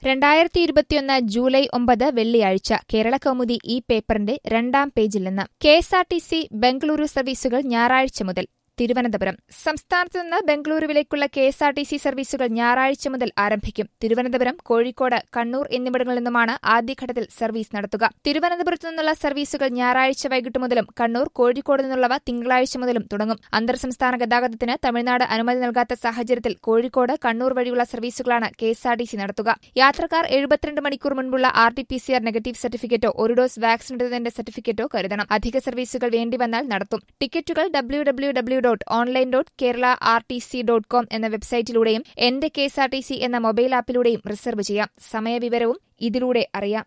രണ്ടായിരത്തി ഇരുപത്തിയൊന്ന് ജൂലൈ ഒമ്പത് വെള്ളിയാഴ്ച കേരള കൗമുദി ഈ പേപ്പറിന്റെ രണ്ടാം പേജിൽ നിന്ന് K S R T C Bengaluru സർവീസുകൾ ഞായറാഴ്ച മുതൽ തിരുവനന്തപുരം സംസ്ഥാനത്തു നിന്ന് ബംഗളൂരുവിലേക്കുള്ള K S R T C സർവീസുകൾ ഞായറാഴ്ച മുതൽ ആരംഭിക്കും തിരുവനന്തപുരം കോഴിക്കോട് കണ്ണൂർ എന്നിവിടങ്ങളിൽ നിന്നുമാണ് ആദ്യഘട്ടത്തിൽ സർവീസ് നടത്തുക തിരുവനന്തപുരത്തു നിന്നുള്ള സർവീസുകൾ ഞായറാഴ്ച വൈകിട്ട് മുതലും കണ്ണൂർ കോഴിക്കോട് നിന്നുള്ളവ തിങ്കളാഴ്ച മുതലും തുടങ്ങും അന്തർ സംസ്ഥാന ഗതാഗതത്തിന് തമിഴ്നാട് അനുമതി നൽകാത്ത സാഹചര്യത്തിൽ കോഴിക്കോട് കണ്ണൂർ വഴിയുള്ള സർവീസുകളാണ് K S R T C നടത്തുക യാത്രക്കാർ എഴുപത്തിരണ്ട് മണിക്കൂർ മുൻപുള്ള R T P C R negative സർട്ടിഫിക്കറ്റോ ഒരു ഡോസ് വാക്സിൻ എടുത്തതിന്റെ സർട്ടിഫിക്കറ്റോ കരുതണം അധിക സർവീസുകൾ വേണ്ടിവന്നാൽ നടത്തും ടിക്കറ്റുകൾ W W W dot online dot Kerala R T C dot com എന്ന വെബ്സൈറ്റിലൂടെയും എന്റെ K S R T C എന്ന മൊബൈൽ ആപ്പിലൂടെയും റിസർവ് ചെയ്യാം സമയവിവരവും ഇതിലൂടെ അറിയാം